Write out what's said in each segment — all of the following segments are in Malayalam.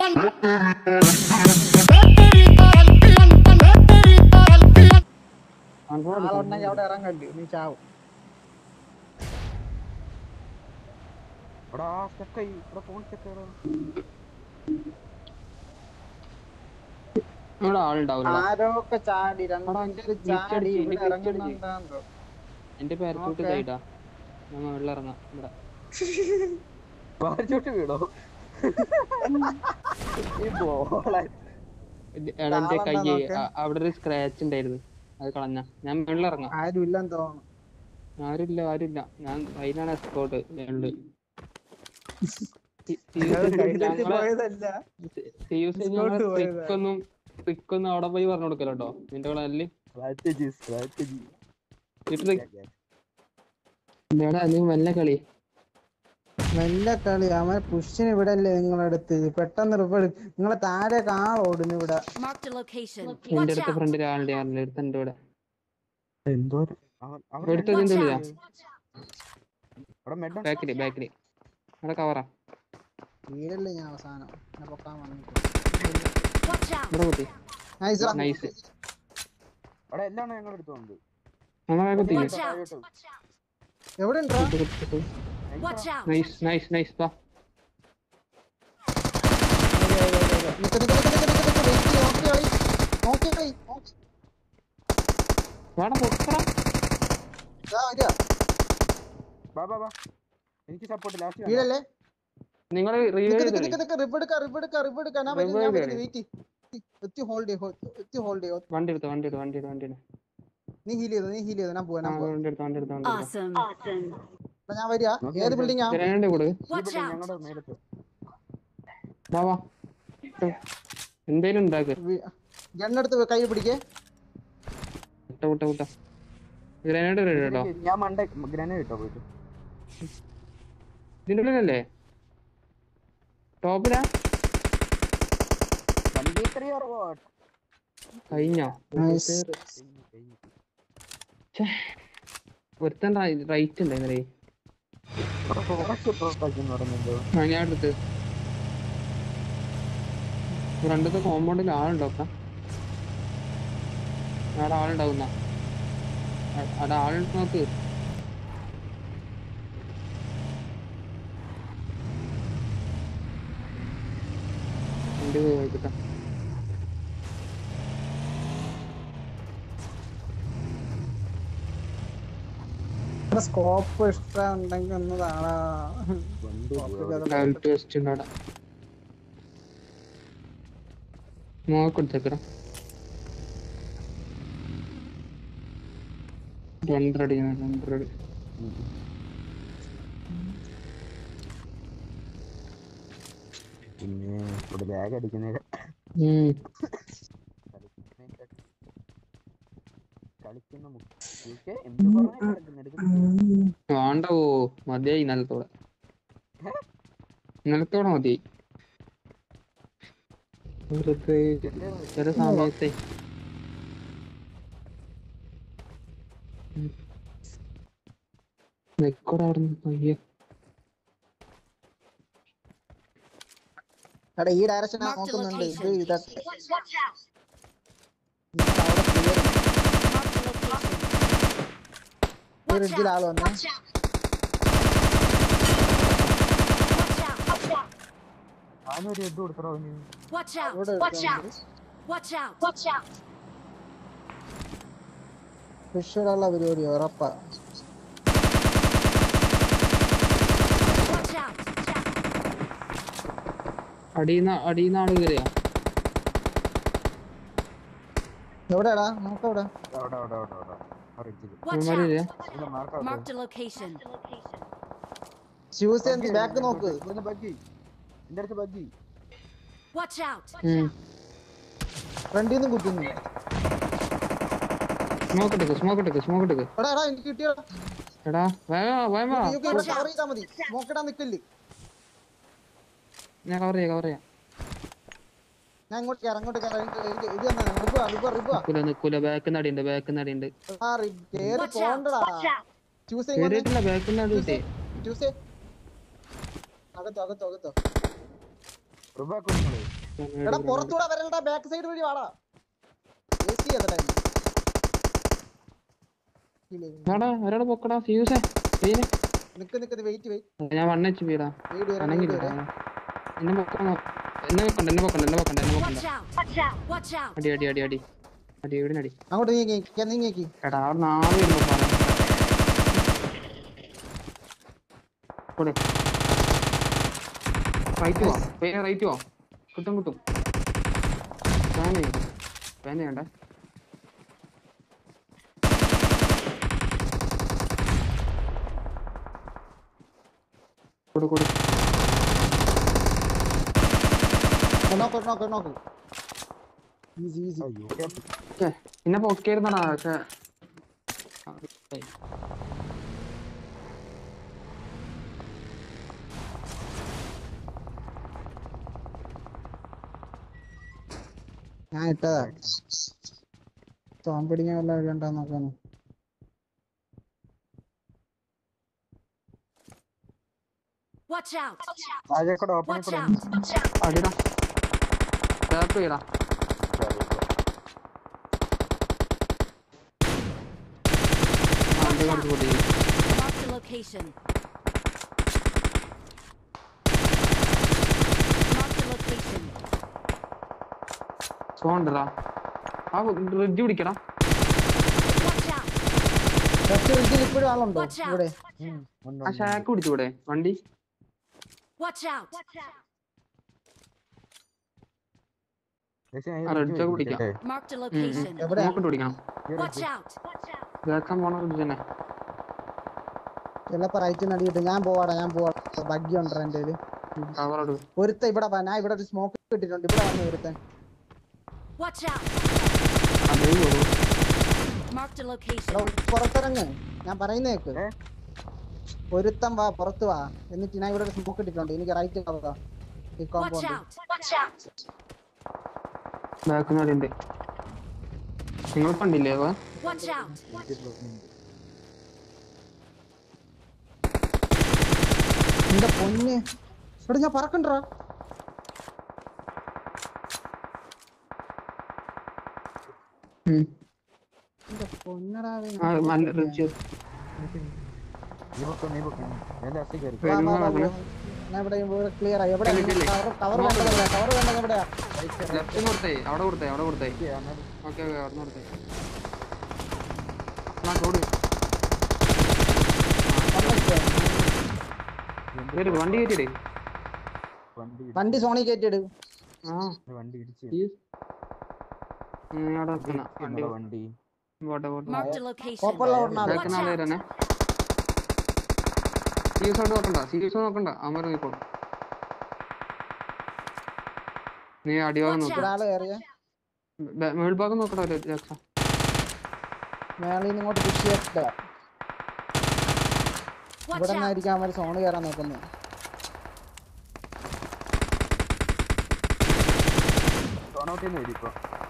ആളുണ്ടെങ്കിൽ അവിടെ ഇറങ്ങണ്ടി നീ ചാവും എടാ സ്റ്റക്കായി ഇവിടെ ഫോൺ സ്റ്റക്കായി ഇവിടെ ആളുണ്ടാവില്ല ആരൊക്കെ ചാടി എടാ, എന്റെ രണ്ടു glitch ചാടി അടിച്ച്, ഇവിടെ glitch അടിച്ച്. ഇറങ്ങുന്നുണ്ടാന്തോ എന്റെ പേരക്കൂട്ട് Okay. ഇതായിട്ടാ ഞാൻ വെള്ളം ഇറങ്ങാം ഇവിടെ പാരച്ചൂട്ട് വീണോ ഈ ബോളെ ഇത് എടാ എന്റെ താളം കൈ എന്താ നോക്ക്? അവിടെ ഒരു സ്ക്രാച്ച് ഉണ്ടായിരുന്നു അത് കളഞ്ഞ ഞാൻ വെള്ളം ഇറങ്ങാം ആരും ഇല്ലെന്ന് തോന്നുന്നു ആരുമില്ല ആരുമില്ല ഞാൻ അതിനാണ് എസ്കോട്ട് ഉണ്ട് കൈതട്ടി പോയതല്ല ഇങ്ങോട്ട് പോയതാ. ട്രിക്കൊന്നും ട്രിക്കൊന്നും അവിടെ പോയി പറഞ്ഞു കൊടുക്കലോട്ടോ നിന്റെ കളി സ്ട്രാറ്റജി സ്ട്രാറ്റജി എടാ നീ മെല്ലെ കളി നല്ല കളി അവൻ പുഷിന് ഇവിടെ അല്ലേ നിങ്ങളടുത്ത് പെട്ടെന്ന് റിപ്പേർ നിങ്ങളെ താഴെ കാളോടുന്നു ഇവിടെ Marked a location. എന്റെ Watch അടുത്ത out! ഫ്രണ്ടിൽ ആളുടെ ആളുടെ അടുത്ത് എന്റെ ഇവിടെ എന്തോ എടുത്ത് ഇതിന്റെ ഉള്ളിലാ അവിടെ മെഡ ബാക്കില് ബാക്കില് അവിടെ കവറാ വീടല്ലേ ഞാൻ അവസാനം എന്നെ പൊക്കാൻ വന്നിട്ട് Watch out! ഇവിടെ കുത്തി നൈസ് നൈസ് അവിടെ എല്ലാം ഞങ്ങൾ എടുത്തോണ്ട് നമ്മളെ കുത്തി Watch out! എവിടെ ഉണ്ടോ Watch out! Nice nice nice വാ നിക്ക് നിക്ക് നിക്ക് നിക്ക് നിക്ക് നിക്ക് വെയിറ്റ് ചെയ്യ്, നോക്കി കളി നോക്കി കളി നോക്കി. വാടാ പൊക്കടാ ദാ വരിക വാ വാ വാ എനിക്ക് സപ്പോർട്ട് ലാസ്റ്റ് വീടല്ലേ നിങ്ങള് നിക്ക് റിവൈവ് നിക്ക് ചെയ്തോളി നിക്ക് നിക്ക് റിബ് എടുക്ക റിബ് എടുക്ക റിബ് എടുക്ക ഞാൻ വരുന്നു ഞാൻ വരുന്നു വെയിറ്റ് എത്തി ഹോൾഡ് ചെയ്യോ എത്തി ഹോൾഡ് ചെയ്യോ വണ്ടി എടുത്തു വണ്ടി എടുത്തു വണ്ടി എടുത്തു വണ്ടി എടുത്തു നീ ഹീൽ ചെയ്തു നീ ഹീൽ ചെയ്തു ഞാൻ പോവാ ആ ഞാൻ പോവാ വണ്ടി എടുത്തു വണ്ടി എടുത്തു വണ്ടി എടുത്തു Awesome. എടാ, ഞാൻ വരിക ഏത് ബിൽഡിംഗാ ഗ്രനേഡ് കൊടു Watch out! ഞങ്ങളുടെ മേലത്ത് വാ വാ എന്തേലും ഉണ്ടാക്ക് ഗണ്ണെടുത്ത് കൈ പിടിക്കേ വിട്ട വിട്ട വിട്ട ഗ്രനേഡ് റെഡി കേട്ടോ ഞാൻ മണ്ട ഗ്രനേഡ് ഇട്ടോ പോയിട്ട് ഇതിന്റെ ഉള്ളിലല്ലേ ടോപ്പിലാ വണ്ടി ത്രീ ഓർ വാട്ട് കഴിഞ്ഞോ Nice. ഒരുത്തൻ റൈറ്റ് ഉണ്ട് ഇന്നലെ എന്ന് പറയുന്നുണ്ടോ ആ, ഞാൻ എടുത്ത് രണ്ടത്തെ കോമ്പൗണ്ടിൽ ആളുണ്ടോ ഒക്കെ അവിടെ ആളുണ്ടാവുന്ന അ- അവിടെ ആളുണ്ട് നോക്ക് വണ്ടി പോയി വായിക്കട്ടെ സ്കോപ്പ് ഇഷ്ടം ഉണ്ടെങ്കിൽ ഒന്ന് താടാ ലെവൽ ടു വെസ്റ്റ് ഉണ്ട് അവിടെ മോക്ക് എടുത്തേക്കടാ രണ്ടരടി രണ്ടരടി പിന്നെ ഇവിടെ ബാഗ് അടിക്കുന്നതിന് ഉം. കളിക്കുന്ന മുഖ്യ എന്ത് പറഞ്ഞാ എടുക്കുന്നത് വേണ്ട ഓ മതിയായി ഇന്നലത്തോടെ ഇന്നലത്തോടെ മതിയായി വെറുതെ ചില സമയത്തെ നിക്കോടെ അവിടെ നിന്ന് പയ്യെ എടാ ഈ ഡയറക്ഷൻ ഞാൻ Marked a നോക്കുന്നുണ്ട് ഇത് location. ഇതൊക്കെ Watch out! അവിടെ clear. Marked a location. ഈ Watch ബ്രിഡ്ജിൽ out! ആള് വന്നേ Watch out! Watch out! ഞാനൊരു ഹെഡ് കൊടുത്തോ അവന് Watch out! ഇവിടെ Watch out! Watch out! Watch out! ഫിഷുള്ള പരിപാടി ഉറപ്പാ Watch out! അടിയുന്ന അടിയുന്ന ആള് കയറിയാ എവിടെയാടാ നോക്കവിടെ അവിടെ അവിടെ അവിടെ അവിടെ ആ റിഡ്ജിൽ Watch ഇവന്മാരില്ലേ out! ഇവിടെ മാർക്ക് Marked a location. ശിവസേന ബാക്ക് നോക്ക് ഇവിടുന്ന് ബഗ്ഗി എന്റെ അടുത്ത് ബഗ്ഗി Watch out! ഉം ഫ്രണ്ടിൽ നിന്ന് കുത്തുന്നു സ്മോക്ക് ഇട്ടേക്ക് സ്മോക്ക് ഇട്ടേക്ക് സ്മോക്ക് ഇട്ടേക്ക് എടാ എടാ എനിക്ക് കിട്ടിയോ എടാ വേഗം വേഗം വാ. കവർ ചെയ്താ മതി നോക്കടാ നിക്കല് ഞാൻ കവർ ചെയ്യാം കവർ ചെയ്യാം ഞാൻ ഇങ്ങോട്ട് കയറാം അങ്ങോട്ട് കയറാം ഇത് ഇത് തന്നെ റിബ റിബ റിബ നിക്കൂല നിക്കൂല ബാക്ക് നടിയുണ്ട് ബാക്ക് നടിയുണ്ട് ആ റി- കേറി Watch out! പോണ്ടടാ Watch out! ചൂസ് ഇങ്ങോട്ട് കേറിയിട്ടില്ല ബാക്ക് നടി കിട്ടേ ചൂസ് അകത്തോ അകത്തോ അകത്തോ റുബാക്ക് എടാ പുറത്തൂടെ വരലടാ ബാക്ക് സൈഡ് വഴി വാടാ AC ചെയ്ത time. ഇല്ലേ, എടാ ഒരാള് പൊക്കടാ ഫ്യൂസേ ചെയ്യ് നിക്ക് നിക്ക് വെയിറ്റ് വെയിറ്റ് ഞാൻ വൺ എച്ച് പിടാ വീട് വരാം അനങ്ങി വീട് വരാം എന്നെ പൊക്കണോ എന്നെ വെക്കണ്ട എന്നെ വെക്കണ്ട എന്നെ വെക്കണ്ട എന്നെ വെക്കണ്ട Watch out! Watch out! Watch out! അടി അടി അടി അടി അടി ഇവിടെ അടി അങ്ങോട്ട് നീങ്ങി നീങ്ങി എടാ അവിടെ നാളെ വരുമ്പോ പറയാം കൂടെ റൈറ്റ് പോ പേര് റൈറ്റ് പോ കിട്ടും കിട്ടും ഫാൻ ചെയ്യും ഫാൻ ചെയ്യണ്ടേ കൊടു കൊടു നോക്ക് നോക്ക് നോക്ക് ഈസി ഈസി അയ്യോ ഛെ, പിന്നെ പൊക്കിയിരുന്നടാ പക്ഷെ ഞാൻ ഇട്ടതാ തോമ്പടിക്കാൻ വല്ല വഴി ഉണ്ടോ നോക്കാനു Watch out! താഴേക്കൂടെ ഓപ്പണിൽ Watch കൂടെ out! അടിടാ ടാപ്പ് ചെയ്യടാ ആ, എന്റെ കടുത്ത് പൊട്ടി Mark the location. Mark the location. സോണ്ടടാ ആ റിഡ്ജ് പിടിക്കടാ Watch out! ലെഫ്റ്റ് റിഡ്ജിൽ ഇപ്പോഴും ആളുണ്ടോ Watch out! ഇവിടെ ഉം, ഉണ്ട്, ആ ഉണ്ട്, ഷാക്ക് പിടിച്ചൂടെ വണ്ടി Watch out! പക്ഷേ ഞാൻ ഈ ആ, red റിഡ്ജ് check പിടിക്കട്ടെ. പിടിക്കാം. Mark the location. എവിടെയാ? നോക്കിട്ട് പിടിക്കണം ഈ Watch റിഡ്ജ്. out! കേൾക്കാൻ പോണ റിഡ്ജ് തന്നെ ചിലപ്പോ റൈറ്റിൽ നിന്ന് അടിയിട്ട് ഞാൻ പോവാടാ ഞാൻ പോവാ ബഗ്ഗി ഉണ്ടോ എന്റെ കയ്യില് കവർ എടു ഒരുത്ത ഇവിടെ വാ, ഞാൻ ഇവിടെ ഒരു സ്മോക്ക് ഇട്ടിട്ടുണ്ട് ഇവിടെ വന്നു ഒരുത്തൻ Watch out! അതേ ഉള്ളൂ Mark the എടാ location. പുറത്തിറങ്ങ് ഞാൻ പറയുന്നേക്ക് ഏ? ഒരുത്തൻ വാ പുറത്ത് വാ എന്നിട്ട് ഞാൻ ഇവിടെ ഒരു സ്മോക്ക് ഇട്ടിട്ടുണ്ട് എനിക്ക് റൈറ്റ് ആവുക ഈ Watch compound out! Watch out! Back നടിയുണ്ട് നിങ്ങൾ കണ്ടില്ലേ അവ Watch out! എന്റെ പൊന്ന് ഇവിടെ ഞാൻ പറക്കണ്ടാ എന്റെ പൊന്നടാവേ ആ നല്ല റിഡ്ജ് നീ പൊക്കോ, നീ പൊക്കോ. ഞാൻ ലാസ്റ്റ് കയറി. വാ, വാ, വാ, നോക്കണേ. വാ. ഞാൻ ഇവിടെ ഇവിടെ ക്ലിയർ ആയി എവിടെ ഇല്ല, ഇല്ല. കവർ കവർ വേണ്ടത് എവിടെയാ കവർ വേണ്ടത് എവിടെയാ ലെഫ്റ്റ് കൊടുത്തേ അവിടെ കൊടുത്തേ അവിടെ കൊടുത്തേ ഓക്കേ, അങ്ങനെ ഓക്കെ ഓക്കെ അവിടെ കൊടുത്തേ ആ തോട് കേറി വണ്ടി കയറ്റിടേ വണ്ടി ഇടിച്ച്. വണ്ടി സോണി കയറ്റിയിട് ആ വണ്ടി ഇടിച്ച്. ഈ നീ അവിടെ വെക്കണ വണ്ടി നമ്മുടെ വണ്ടി പോട്ടെ പോട്ടെ Mark the location. കോപ്പുള്ള ഓടണ ബാക്ക് നാളെ വരണേ സീരിയസ് ആയിട്ട് നോക്കണ്ട സീരിയസ് നോക്കണ്ട അമർ നോക്കോളും നീ അടിഭാഗം നോക്ക് ഇവിടെ ആള് കയറിയ ബ- മേൽഭാഗം നോക്കടാ ഒരു രക്ഷ മേളിൽ നിന്ന് ഇങ്ങോട്ട് പുഷ് ചെയ്തിട്ട് Watch ഇവിടെ out! നിന്നായിരിക്കും അവര് സോണ് കയറാൻ നോക്കുന്നത് സോണൗട്ടിൽ നിന്ന് ഇടിപ്പോ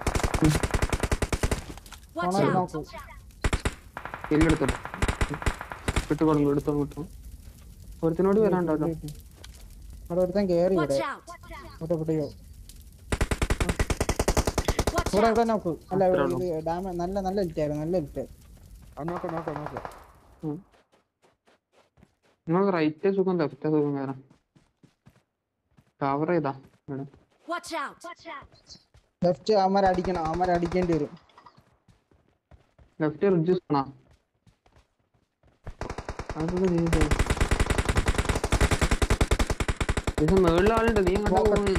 Watch സോണ out! നോക്കൂ എല്ലെടുത്തോ വിട്ടുകൊടുക്കും എടുത്തോ കിട്ടും ഒരുത്തിനോട് വരാണ്ടോ അവിടെ ഒരുത്തൻ കയറി ഇവിടെ Watch out! ഇവിടെ എവിടെയോ Watch ഇവിടെ out! ഇവിടെ നോക്കൂ അല്ല അത്രേ ഇത് ഡാമ നല്ല നല്ല ലിറ്റായിരുന്നു നല്ല ലിറ്റ് ആ നോക്കാം നോക്കാം നോക്കാം നിങ്ങൾ റൈറ്റ് സുഖം ലെഫ്റ്റ് സുഖം വരാം കവർ ചെയ്താ ഇവിടെ Watch out! ലെഫ്റ്റ് അവന്മാർ അടിക്കണം അവന്മാർ അടിക്കേണ്ടി വരും ലെഫ്റ്റ് റിഡ്ജ് കാണാ അതൊക്കെ ചെയ്തോ ഇത് മേളിൽ ആളുണ്ട് നീ അങ്ങോട്ട് പോകുന്നു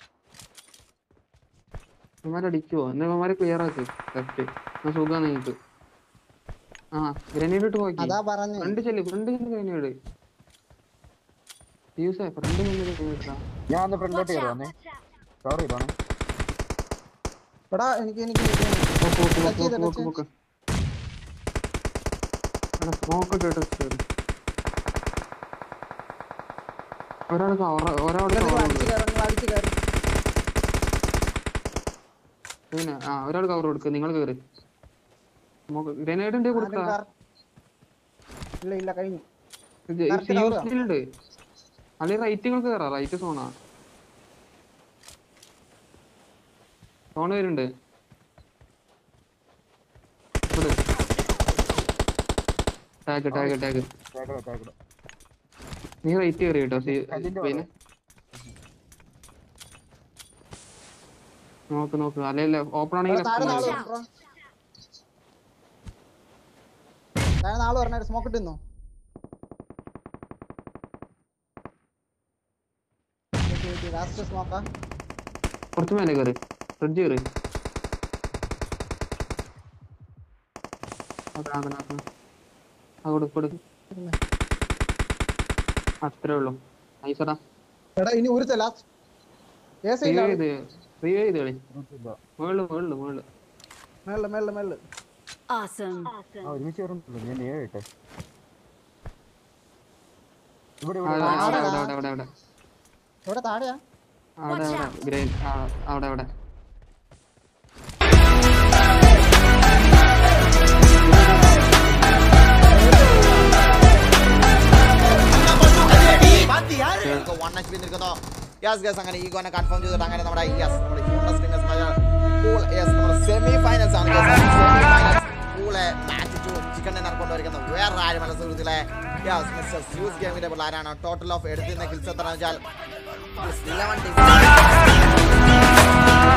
ഇവന്മാരെ അടിക്കുവോ എന്നാ ഇവന്മാരെ ക്ലിയർ ആക്ക് ലെഫ്റ്റ് സുഖം നിങ്ങക്ക് ആ ഗ്രനേഡ് ഇട്ട് പോക്കി അതാ പറഞ്ഞു ഫ്രണ്ട് ചെല്ല് ഫ്രണ്ട് ചെല്ല് ഗ്രനേഡ് യൂസേ ഫ്രണ്ട് ചെല്ല് ഗ്രനേഡ് ഞാൻ ഒന്ന് ഫ്രണ്ടിലോട്ട് Watch കയറി out! വന്നേ കവർ ചെയ്തോണേ എടാ എനിക്ക് എനിക്ക് ഇത് Touch ചെയ്തോ, touch ചെയ്തോ. സ്മോക്ക് ഇട്ട് കേറി ഒരാൾ കവർ ഒരാൾ നിങ്ങൾ കവർ അടിച്ച് കയറി നിങ്ങൾ അടിച്ച് കയറി പിന്നെ ആ ഒരാൾ കവർ കൊടുക്ക് നിങ്ങൾ കേറി ഗ്രനേഡ് ഉണ്ടേ കൊടുക്ക ആദ്യം കയറി. ഇല്ല ഇല്ല കഴിഞ്ഞു correct cover ആ. ഉണ്ട് അല്ലെങ്കിൽ റൈറ്റ് നിങ്ങൾ കേറാ റൈറ്റ് സോണാ സോണ് വരുന്നുണ്ട് ടാഗ് ടാഗ് ടാഗ് തേക്കട തേക്കട നീ റേറ്റ് കയറി കേട്ടോ സി കല്ലിന്റെ പിന്നെ നോക്ക് നോക്ക് അല്ലല്ല ഓപ്പൺ ആണെങ്കിൽ താഴെ നാള് Watch out. പറഞ്ഞോ താഴെ നാള് പറഞ്ഞ സ്മോക്ക് ഇട്ടിരുന്നു ലാസ്റ്റ് സ്മോക്കാ കുറച്ച് മേലെ കയറി ഫ്രിഡ്ജ് കയറി കൊടുക്ക് കൊടുക്ക് അത്രേ ഉള്ളൂ നൈസടാ എടാ ഇനി ഒരു ലാസ്റ്റ് ഏ സൈഡ് റിവൈവ് ചെയ്ത് റിവൈവ് ചെയ്ത് കളി ഇല്ല. മുകളില് മുകളില് മുകളില് മേളില് മേളില് മേളില് Awesome. ആ ഒരുമിച്ച് വരുന്നുള്ളൂ ഞാൻ ഏഴ് ഇട്ടെ ഇവിടെ ആ, ഇവിടെ അവിടെ ആടാ. അവിടെ അവിടെ അവിടെ എവിടെ താഴെയാ അവിടെ അവിടെ ഗ്രേൻ അവിടെ അവിടെ വൺ എച്ച് പി നിൽക്കുന്നു യെസ് ഗസ് അങ്ങനെ ഈഗോനെ കൺഫേം ചെയ്തിട്ട് അങ്ങനെ നമ്മുടെ യെസ് നമ്മുടെ ഹ്യൂമൻ സ്ട്രിംഗസ് പൂൾ യെസ് നമ്മുടെ സെമി ഫൈനൽസ് ആണ് പൂളെ മാച്ച് ടു ചിക്കൻ ഡിന്നർ കൊണ്ടുവരിക്കുന്ന വേറെ ആരുമല്ല സുഹൃത്തുക്കളെ യെസ് മിസ്റ്റർ സ്യൂസ് ഗെയിമിന്റെ പിള്ളേരാണ് ടോട്ടൽ ഓഫ് എടുത്തിരുന്ന കിൽസ് എത്ര വെച്ചാൽ ഇലവൻ